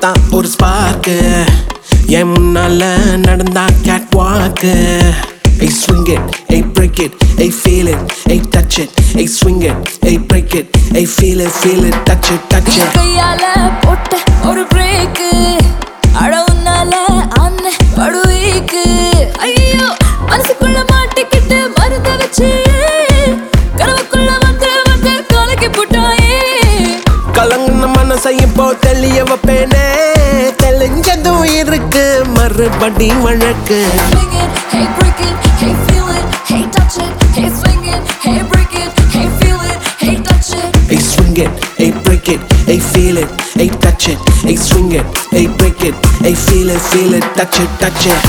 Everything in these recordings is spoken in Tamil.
பார்த்தா ஒரு ஸ்பார்க்கு என் முன்னால நடந்தா கேட் வாக்கு Hey swing it, hey break it, hey feel it, hey touch it, hey swing it, hey break it, hey feel it, feel it, touch it, touch N it. கையால போட்ட ஒரு பிரேக் அடவுனால அண்ண படுவீக்கு ஐயோ மனசுக்குள்ள மாட்டிக்கிட்டு மருந்த வச்சு கனவுக்குள்ள வந்து வந்து கலக்கி போட்டாயே கலங்கின மனசை இப்போ தெளிய வைப்பேனே தெளிஞ்சதும் இருக்கு மறுபடி வழக்கு Swing it, hey break it, hey feel it, hey touch it, hey swing it, hey break it, hey feel it, hey touch it. Hey swing it, hey break it, hey feel it, hey touch it, hey swing it, hey break it, hey feel it, feel it, touch it, touch it.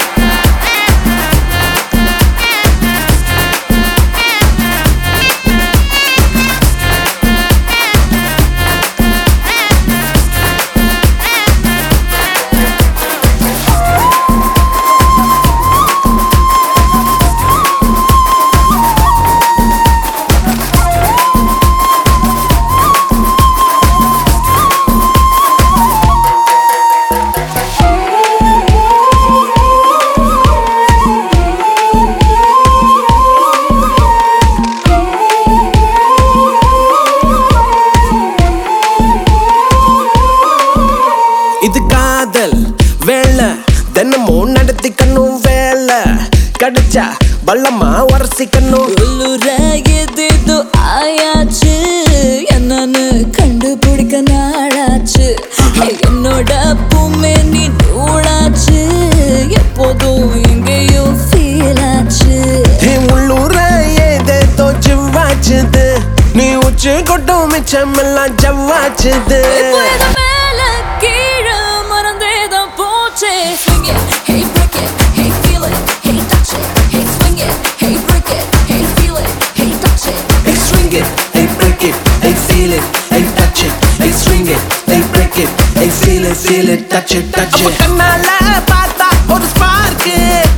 இது காதல் வேலை தினமும் நடத்திக்கணும் வேலை கிடைச்சா பள்ளமா உரசிக்கணும் உள்ளுர எதேதோ ஆயாச்சு என்னன்னு கண்டுபிடிக்க நாளாச்சு என்னோட பூமே நீ தூளாச்சு எப்போதும் எங்கேயோ ஃபீல் ஆச்சு நீ உள்ளூர ஏதேதோ ஜிவ்வாச்சுது நீ உச்சி கொட்டும் மிச்சம் எல்லாம் ஜவ்வாச்சுது இப்போ இது மேல கீழே மறந்தேதான் போச்சே Swing it, hey break it, hey feel it, hey touch it, hey swing it, hey break it, hey feel it, hey touch it. Hey swing it, hey break it, hey feel it, hey touch it, hey swing it, hey break it, hey feel it, feel it, touch it, touch it. கண்ணால பார்த்தா ஒரு ஸ்பார்க்கு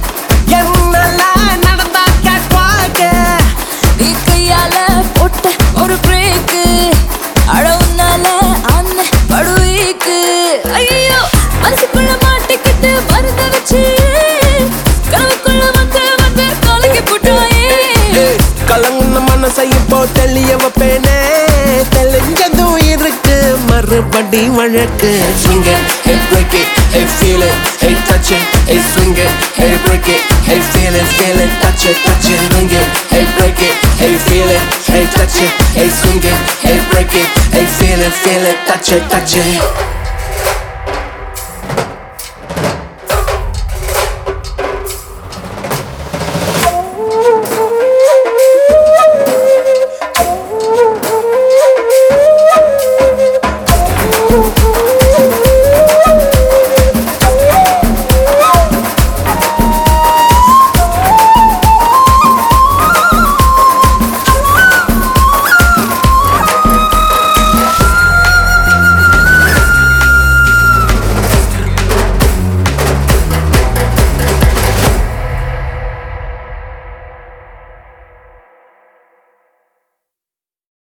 என்னால நடந்தா கேட்பாக்கு நீ கையால போட்ட ஒரு பிரேக் அழவுனால அண்ணன் படுவீக்கு ஐயோ மனசுக்குள்ள மாட்டிக்கிட்டு மருந்த வச்சு கனவுக்குள்ள வந்து வந்து கலக்கி போட்டாயே கலங்குன மனசை இப்போ தெளிய வைப்பேனே தெளிஞ்சதும் இருக்கு மறுபடி வழக்கு swing it, hey break it, hey feel it, hey touch it, hey swing it, hey break it, hey feel it, feel it, touch it, touch it, swing it, hey break it, hey feel it, hey touch it, hey swing it, hey break it, hey feel it, feel it, touch it, touch it.